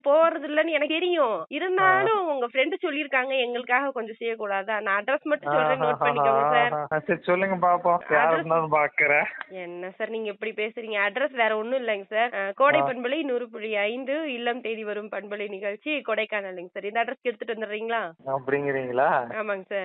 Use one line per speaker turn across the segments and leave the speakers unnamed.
போறது இல்லன்னு எனக்கு தெரியும் இருந்தாலும் உங்க ஃப்ரெண்டு சொல்லிருக்காங்க எங்களுக்காக கொஞ்சம் செய்யக்கூடாதா நான் அட்ரஸ் மட்டும் சொல்றேன் நோட் பண்ணிக்கோங்க சார்
ஆஹா, சரி சொல்லுங்க பாப்போம் யார்
Address-
இருந்தாலும் பாக்குறேன்
என்ன சார் நீங்க இப்படி பேசுறீங்க அட்ரஸ் வேற ஒண்ணும் இல்லைங்க சார் அஹ், கோடை
ஆ.
பண்பலை நூறு புள்ளி ஐந்து இல்லம் தேடி வரும் பண்பலை நிகழ்ச்சி கொடைக்கானலுங்க சார் இந்த அட்ரஸ்க்கு எடுத்துட்டு வந்துடுறீங்களா
அப்படிங்கிறீங்களா
ஆமாங்க சார்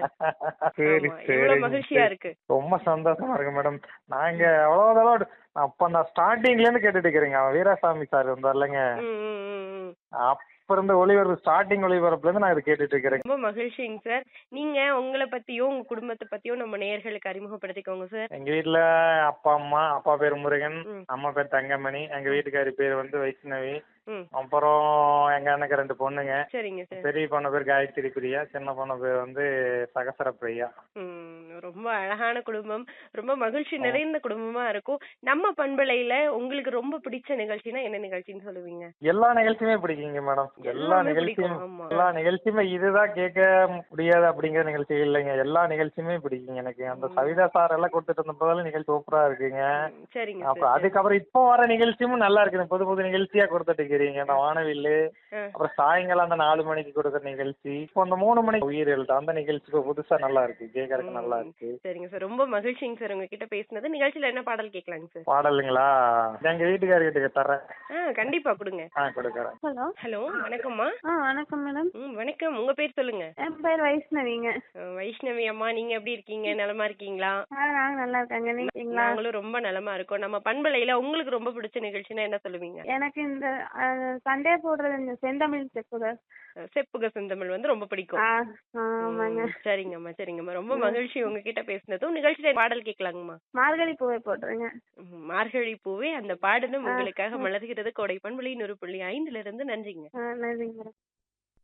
சரி
ஆமா,
சரி
எவ்வளவு மகிழ்ச்சியா இருக்கு
ரொம்ப சந்தோஷமா இருக்கு மேடம் நாங்க அவ்வளவு தடவை அப்ப நான் ஸ்டார்டிங்ல இருந்து கேட்டுட்டு இருக்கிறேங்க அவன் வீராசாமி சார் வந்தார்லங்க
ம், ம், ம், ம்.
அப்ப இருந்த ஒளிபரப்பு ஸ்டார்டிங் ஒளிபரப்புல இருந்து நான் இதை கேட்டுட்டு இருக்கிறேன்
ரொம்ப மகிழ்ச்சிங்க சார் நீங்க உங்களை பத்தியும் உங்க குடும்பத்தை பத்தியும் நம்ம நேயர்களுக்கு அறிமுகப்படுத்திக்கோங்க சார்
எங்க வீட்ல அப்பா அம்மா அப்பா பேர் முருகன்
ம்.
அம்மா பேர் தங்கமணி எங்க வீட்டுக்காரி பேர் வந்து வைஷ்ணவி
ம்
அப்புறம் எங்க அண்ணனுக்கு ரெண்டு பொண்ணுங்க
சரிங்க சார்
பெரிய பொண்ணு பேர் காயத்ரி பிரியா சின்ன பொண்ணு பேர் வந்து சகசர பிரியா
ம் ரொம்ப அழகான குடும்பம் ரொம்ப மகிழ்ச்சி நிறைந்த குடும்பமா இருக்கும் நம்ம பண்பலையில உங்களுக்கு ரொம்ப பிடிச்ச நிகழ்ச்சினா என்ன நிகழ்ச்சின்னு சொல்லுவீங்க
எல்லா நிகழ்ச்சியுமே பிடிக்குங்க மேடம் எல்லா
எல்லாமே
நிகழ்ச்சியும்
பிடிக்கும், ஆமா.
எல்லா நிகழ்ச்சியுமே இதுதான் கேட்க முடியாது அப்படிங்கிற நிகழ்ச்சி இல்லைங்க எல்லா நிகழ்ச்சியுமே பிடிக்குங்க எனக்கு அந்த சவிதா சார் எல்லாம் கொடுத்துட்டு இருந்த போதெல்லாம் நிகழ்ச்சி சூப்பரா இருக்குங்க
ம், சரிங்க
அப்புறம்
சார்
அதுக்கப்புறம் இப்போ வர நிகழ்ச்சியும் நல்லா இருக்குது புது புது நிகழ்ச்சியா கொடுத்துட்டு இருக்கிறீங்க அந்த வானவில்லு
ஆ.
அப்புறம் சாயங்காலம் அந்த நாலு மணிக்கு கொடுக்குற நிகழ்ச்சி இப்போ அந்த மூணு மணிக்கு உயிர் எழுத்து அந்த நிகழ்ச்சி இப்போ புதுசா நல்லா இருக்கு கேட்கறதுக்கு நல்லா இருக்கு
சரிங்க சார் ரொம்ப மகிழ்ச்சிங்க சார் உங்ககிட்ட பேசினது நிகழ்ச்சியில என்ன பாடல் கேட்கலாங்க சார்
பாடலுங்களா எங்க வீட்டுக்காரர்கிட்ட தர்றேன்
ஆ கண்டிப்பா கொடுங்க
ஆ கொடுக்குறேன்
ஹலோ
ஹலோ வணக்கம்மா
ஆ வணக்கம் மேடம்
ம் வணக்கம் உங்க பேர் சொல்லுங்க
என் பேர் வைஷ்ணவிங்க
அஹ், வைஷ்ணவி அம்மா நீங்க எப்படி இருக்கீங்க நலமா இருக்கீங்களா
ஆ நாங்க நல்லா இருக்காங்க நீங்களா
நாங்களும் ரொம்ப நலமா இருக்கோம் நம்ம பண்பலையில உங்களுக்கு ரொம்ப பிடிச்ச நிகழ்ச்சினா என்ன சொல்லுவீங்க
எனக்கு இந்த சண்டே போடுறது இந்த செந்தமிழ் செப்புக
அஹ், செப்புக செந்தமிழ் வந்து ரொம்ப பிடிக்கும்
ஆ ஆமாங்க
ம், சரிங்கம்மா சரிங்கம்மா ரொம்ப மகிழ்ச்சி உங்ககிட்ட பேசினதும் நிகழ்ச்சியில பாடல் கேட்கலாங்கம்மா
மார்கழி பூவை போட்டுருங்க
ம், மார்கழி பூவே அந்த பாடலும் உங்களுக்காக மலர்கிறது கோடை பண்புலி நூறு புள்ளி ஐந்துல இருந்து நன்றிங்க
ஆ நன்றிங்க மேடம்